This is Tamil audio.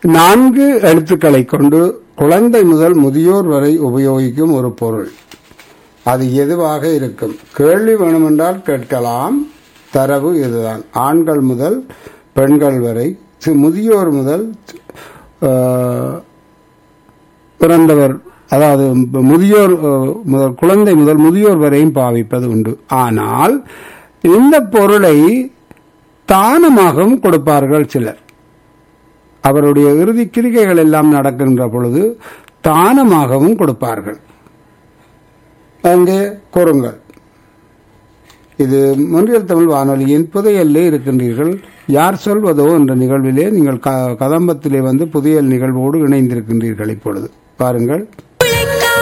நான்கு எழுத்துக்களை கொண்டு குழந்தை முதல் முதியோர் வரை உபயோகிக்கும் ஒரு பொருள் அது எதுவாக இருக்கும் கேள்வி வேணுமென்றால் கேட்கலாம் தரவு இதுதான் ஆண்கள் முதல் பெண்கள் வரை சி- முதியோர் முதல் ஆஹ், பிறந்தவர் அதாவது முதியோர் அஹ், முதல் குழந்தை முதல் முதியோர் வரையும் பாவிப்பது உண்டு ஆனால் இந்த பொருளை தானமாகவும் கொடுப்பார்கள் சிலர் அவருடைய இறுதி கிரிகைகள் எல்லாம் நடக்கின்ற பொழுது தானமாகவும் கொடுப்பார்கள் அங்கே கூறுங்கள் இது மொன்றியல் தமிழ் வானொலியின் புதையல்லே இருக்கின்றீர்கள் யார் சொல்வதோ என்ற நிகழ்விலே நீங்கள் க- கதம்பத்திலே வந்து புதையல் நிகழ்வோடு இணைந்திருக்கின்றீர்கள் இப்பொழுது பாருங்கள்